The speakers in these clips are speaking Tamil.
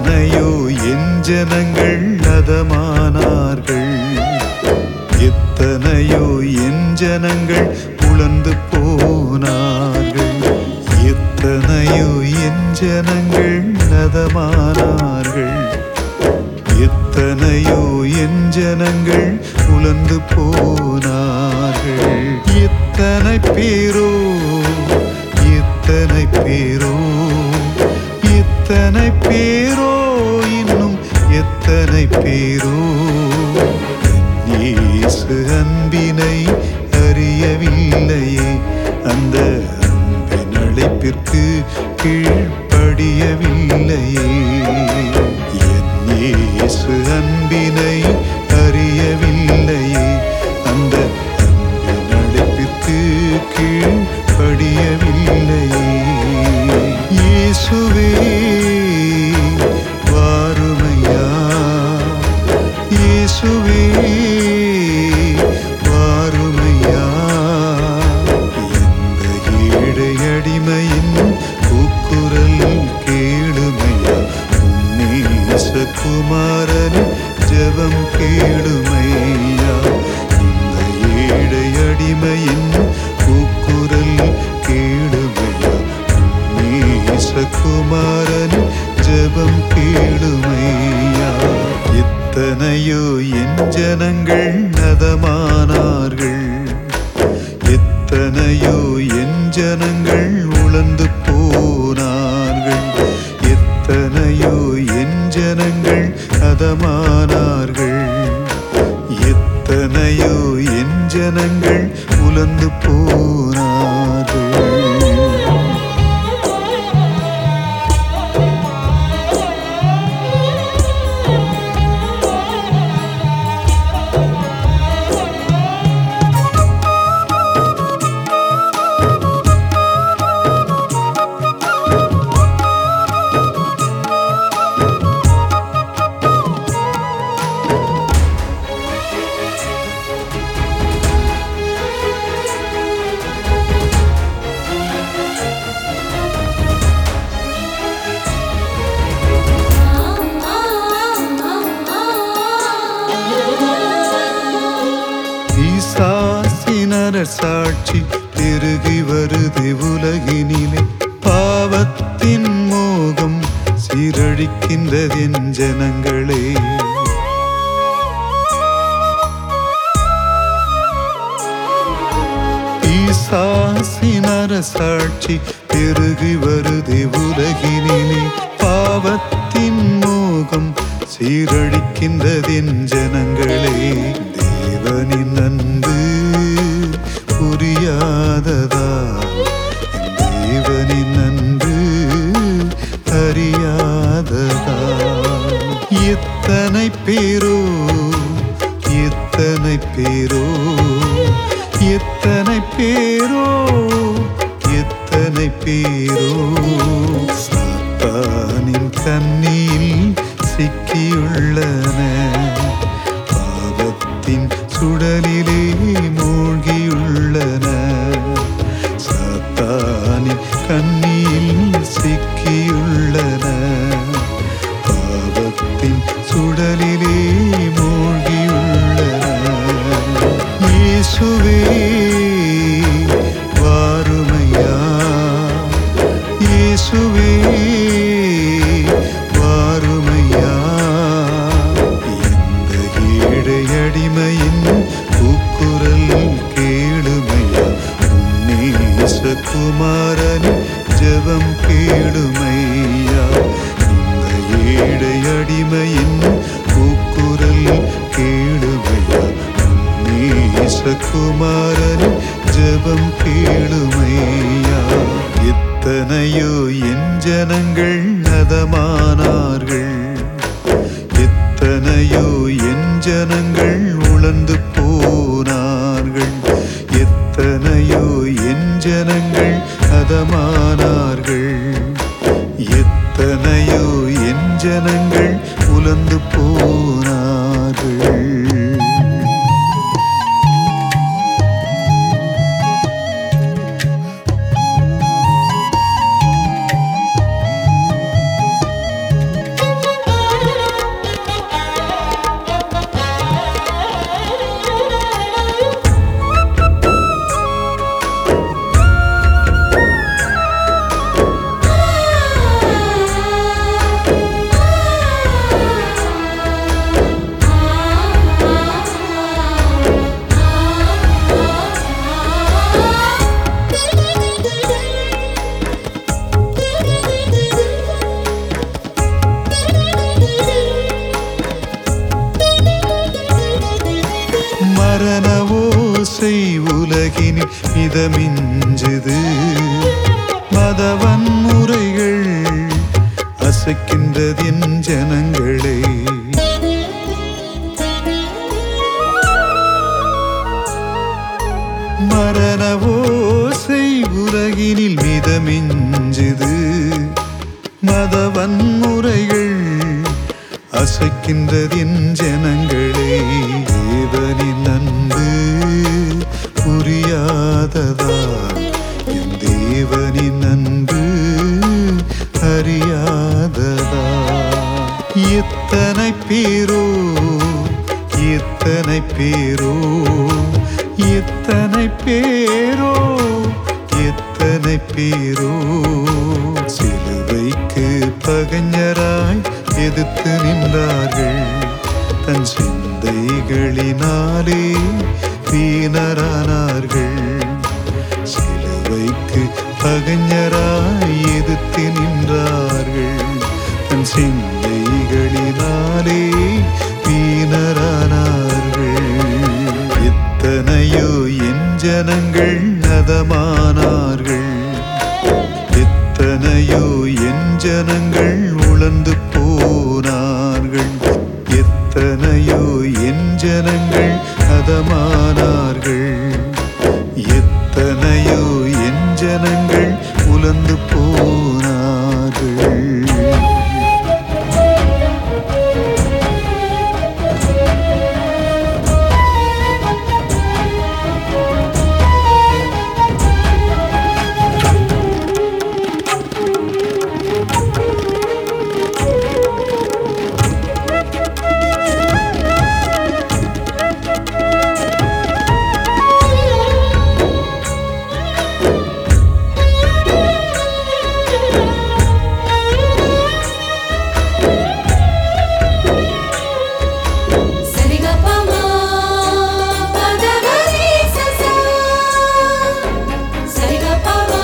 எத்தனையோ என் ஜனங்கள் நதமானார்கள் எத்தனையோ என் ஜனங்கள் உழந்து போனார்கள் எத்தனையோ என் ஜனங்கள் நதமானார்கள் எத்தனையோ என் ஜனங்கள் உழந்து போனார்கள் எத்தனை பேரோ எத்தனை பேரோ எத்தனை பேரோ இன்னும் எத்தனை பேரோ இயேசு அன்பினை அறியவில்லையே அந்த அன்பின் அழைப்பிற்கு கீழ்ப்படியவில்லையே என் இயேசு அன்பினை அறியவில்லையே அந்த அன்பின் அழைப்பிற்கு கீழ்ப்படியவில்லையே இயேசுவே வாருமையா இயேசுவே வாருமையா எந்த ஏழை அடிமையின் கூக்குரல் கேளுமையா உன்னேசகுமாரன் ஜெபம் கேளுமையா இந்த ஏழை அடிமையின் கூக்குரல் கேளுமையா உன்னேசகுமாரன் ஜெபம் கேளுமையா எத்தனையோ என் ஜனங்கள் நதமானார்கள் எத்தனையோ என் ஜனங்கள் உழந்து போனார்கள் எத்தனையோ என் ஜனங்கள் அதமானார்கள் எத்தனையோ என் ஜனங்கள் உழந்து போனார்கள் ஈசாசினர சாட்சி பெருகி வருது உலகினிலே பாவத்தின் மோகம் சீரழிக்கின்றதென் ஜனங்களே ஈசாசினர சாட்சி பெருகி வருது உலகினிலே பாவத்தின் மோகம் சீரழிக்கின்றதென் ஜனங்களே தேவனின் அன்பு புரியாததா என் தேவனின் அன்பு அறியாததா எத்தனை பேரோ எத்தனை பேரோ எத்தனை பேரோ எத்தனை பேரோ சாத்தானின் கண்ணியில் சிக்கியுள்ளன பாவத்தின் சுடலிலே மூழ்கியுள்ளன சாத்தானின் கண்ணியில் சிக்கியுள்ளன பாவத்தின் சுடலிலே மூழ்கியுள்ளன இயேசுவே வாருமையா இயேசுவே வாருமையா எந்த ஏழை அடிமையின் கூக்குரல் கேளுமையா உன்னேசகுமாரன் ஜெபம் கேளுமையா இந்த ஏழை அடிமையின் கூக்குரல் கேளுமையா உன்னேசகுமாரன் ஜெபம் கேளுமையா எத்தனையோ என் ஜனங்கள் நதமானார்கள் எத்தனையோ என் ஜனங்கள் உழந்து போனார்கள் எத்தனையோ என் ஜனங்கள் அதமானார்கள் எத்தனையோ என் ஜனங்கள் உழந்து போனார்கள் Thank மிதமிஞ்சுது மதவன் முறைகள் அசைக்கின்றதின் ஜனங்களை மரண ஓசை உலகினில் மிதமிஞ்சுது மத வன்முறைகள் அசைக்கின்றதின் ஜனங்களே தேவனின் அன்பு புரியாததால் என் தேவனின் அன்பு அறியாததா எத்தனை பேரோ எத்தனை பேரோ எத்தனை பேரோ எத்தனை பேரோ சிலுவைக்கு பகைஞராய் எதிர்த்து நின்றார்கள் தன் சிந்தைகளினாலே வீணரானார்கள் சிலுவைக்கு பகைஞராய் எதிர்த்து நின்றார்கள் தன் சிந்தைகளினாலே வீணரானார்கள் எத்தனையோ என் ஜனங்கள் நதமானார்கள் எத்தனையோ என் ஜனங்கள் உழந்து போனார்கள் எத்தனையோ என் ஜனங்கள் நதமானார்கள் எத்தனையோ என் ஜனங்கள் உலர்ந்து போனார்கள் சரிகபமா பதவரி சசா சரிகபமா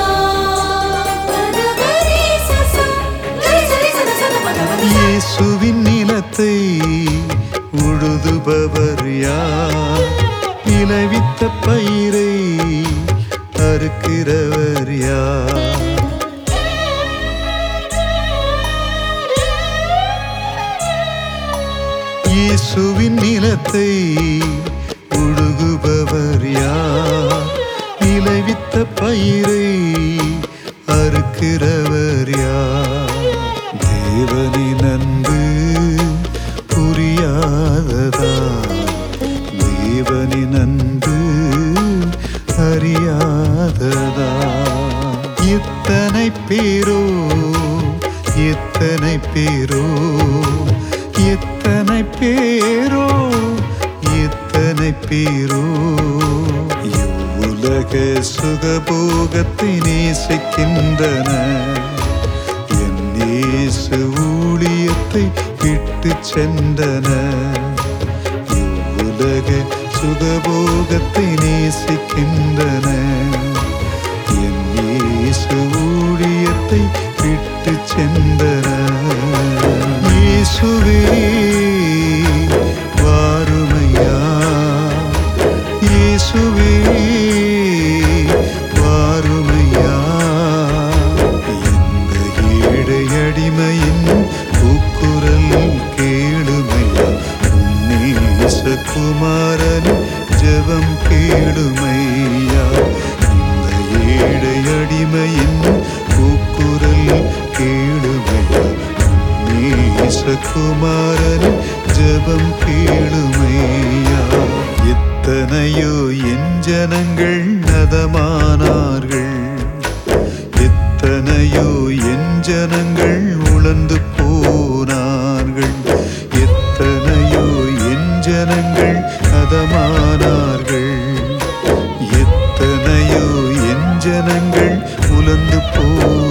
பதவரி சசா கரி சரி சத சத பதவரி இயேசுவின் நிலத்தை உழுதுபவர் யார் விளைவித்த பயிரை அறுக்கிறவர் யார் இயேசுவின் நிலத்தை உழுகுபவர் யார் விளைவித்த பயிரை அறுக்கிறவர் யார் தேவனின் அன்பு புரியாததா தேவனின் அன்பு அறியாததா எத்தனை பேரோ எத்தனை பேரோ எத்தனை பேரோ எத்தனை பேரோ இவ்வுலக சுகபோகத்தை நேசிக்கின்றன என் இயேசு ஊழியத்தை விட்டு சென்றன இவ்வுலக சுகபோகத்தை நேசிக்கின்றன என் இயேசு ஊழியத்தை விட்டு சென்றன இயேசுவே வாருமையா இயேசுவே வாருமையா இந்த ஏழை அடிமையின் கூக்குரல் கேளுமையா உன்னேசகுமாரன் ஜெபம் கேளுமையா இந்த ஏழை அடிமையின் கூக்குரல் கேளுமையா உன்னேசகுமாரன் ஜெபம் கேளுமையா எத்தனையோ என் ஜனங்கள் நதமானார்கள் எத்தனையோ என் ஜனங்கள் உழந்து போனார்கள் எத்தனையோ என் ஜனங்கள் அதமானார்கள் எத்தனையோ என் ஜனங்கள் உலர்ந்து போ